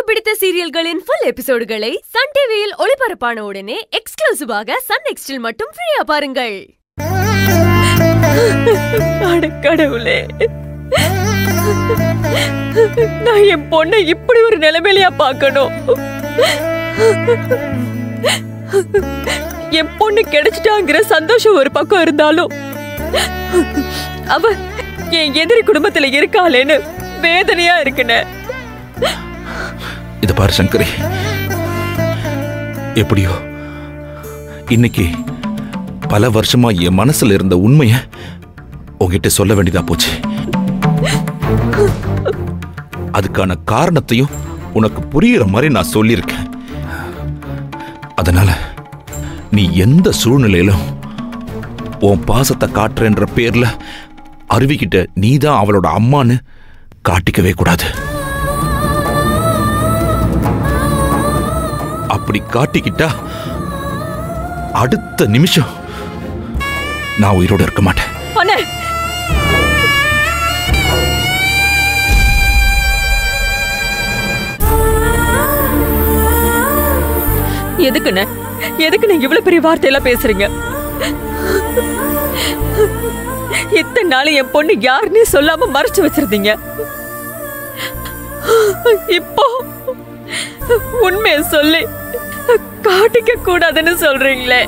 பிடித்த சீரியல்களின் full எபிசோடுகளை Sun டிவியில் ஒளிபரப்பான உடனே எக்ஸ்க்ளூசிவாக சன் நெக்ஸ்டில் மட்டும் ஃப்ரீயா பாருங்கள் அட கடவுளே நான் என் பொண்ணை இப்படி ஒரு நிலைமையிலயா பார்க்கணும் என் பொண்ணு கிடைச்சிட்டாங்கிற சந்தோஷம் ஒரு பக்கம் இருந்தாலும் அவ என் எதிரி குடும்பத்துல இருக்காளேன்னு வேதனையா இருக்குனே இது பாரு சங்கரி எப்படியோ இன்னைக்கு பல வருஷமா என் மனசுல இருந்த உண்மைய உங்ககிட்ட சொல்ல வேண்டியதா போச்சு அதுக்கான காரணத்தையும் உனக்கு புரியுற மாதிரி நான் சொல்லியிருக்கேன் அதனால நீ எந்த சூழ்நிலையிலும் உன் பாசத்தை காட்டுறேன்ற பேர்ல அருவிக்கிட்ட நீதான் அவளோட அம்மான்னு காட்டிக்கவே கூடாது அப்படி காட்டிக்கிட்டா அடுத்த நிமிஷம் நான் உயிரோட இருக்க மாட்டேன் அண்ணே எதுக்குண்ணே எதுக்கு நீங்க இவ்வளவு பெரிய வார்த்தையெல்லாம் பேசுறீங்க இத்தனை நாள் என் பொண்ணு யாருன்னே சொல்லாம மறைச்சு வச்சிருந்தீங்க இப்போ உண்மையை சொல்லி காட்டிக்க கூடாதுன்னு சொல்றீங்களே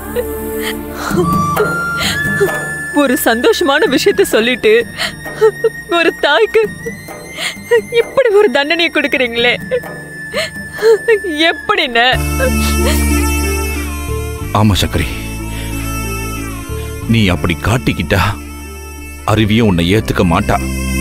ஒரு சந்தோஷமான விஷயத்த சொல்லிட்டு ஒரு தாய்க்கு இப்படி ஒரு தண்டனையை கொடுக்கறீங்களே எப்படின்னு ஆமா சக்கரி நீ அப்படி காட்டிக்கிட்டா அருவியும் உன்னை ஏத்துக்க மாட்டா